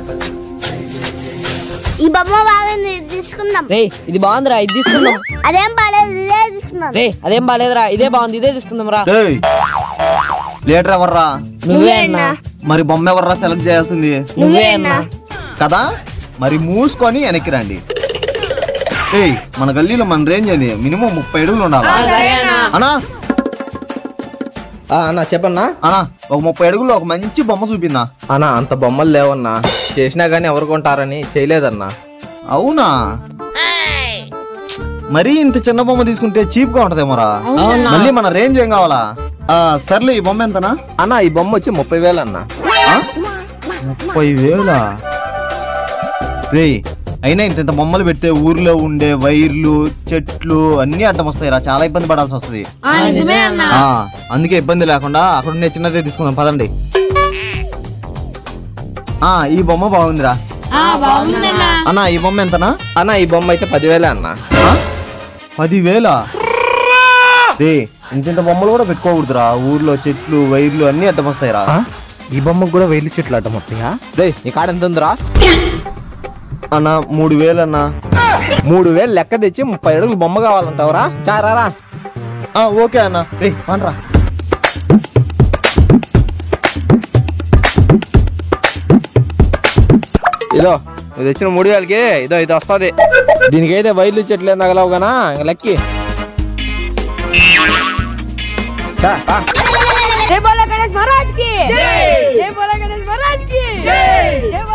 ఈ బొమ్మ బాగుంది ఇది తీసుకుందాం రే ఇది బాగుందిరా ఇది తీసుకుందాం అదేం బాలేదు ఇదే తీసుకుందాం రే అదేం బాగాలేదురా ఇదే బాగుంది ఇదే తీసుకుందాం రా డేయ్ లీటర్ ఎవర్రా నువ్వే అన్నా మరి బొమ్మ ఎవర్రా సెలెక్ట్ చేయాల్సింది నువ్వే అన్నా కదా మరి మూసుకొని వెనక్కి రండి ఏయ్ మన గల్లీలో మన రేంజ్ అది మినిమం ముప్పై అడుగులు ఉండాలా అనా ఆ, అన్న చెప్పన్నా అనా ఒక ముప్పై అడుగుల్లో ఒక మంచి బొమ్మ చూపిందా అన్న అంత బొమ్మలు లేవన్నా చేసినా గానీ ఎవరు కొంటారని చేయలేదన్నా అవునా మరీ ఇంత చిన్న బొమ్మ తీసుకుంటే చీప్ గా ఉంటదేమోరా మళ్ళీ మన రేంజ్ ఏం కావాలా ఆ, సర్లే ఈ బొమ్మ ఎంతనా అన్న ఈ బొమ్మ వచ్చి ముప్పై వేలు అన్న ఆ? ముప్పై వేలా రే అయినా ఇంత ఇంత బొమ్మలు పెడితే ఊర్లో ఉండే వైర్లు చెట్లు అన్ని అడ్డం వస్తాయిరా చాలా ఇబ్బంది పడాల్సి వస్తుంది ఆ, అందుకే ఇబ్బంది లేకుండా అక్కడ ఉండే చిన్నదే తీసుకుందాం పదండి ఆ ఈ బొమ్మ బాగుందిరా అన్న ఈ బొమ్మ ఎంతనా అన్న ఈ బొమ్మ అయితే పదివేలే అన్న ఆ? పదివేల రే ఇంత ఇంత బొమ్మలు కూడా పెట్టుకోకూడదురా ఊర్లో చెట్లు వైర్లు అన్ని అడ్డం వస్తాయిరా ఆ? ఈ బొమ్మకు కూడా వెయిల్ చెట్లు అడ్డం వచ్చాయా రే నీ కాడ ఎంత ఉందిరా అన్న మూడు వేలు అన్న మూడు వేలు లెక్క తెచ్చి ముప్పై అడుగులు బొమ్మ కావాలంటావురా చారారా ఆ, ఓకే అన్న రే పండ్రా ఇదో ఇది వచ్చిన మూడు వేలకి ఇదో ఇది వస్తుంది దీనికైతే వైర్లు చెట్లు ఏం తగలవు గానా ఇంక లెక్కి చా, రా. जय बोला गणेश महाराज की जय जय बोला गणेश महाराज की जय जय बोला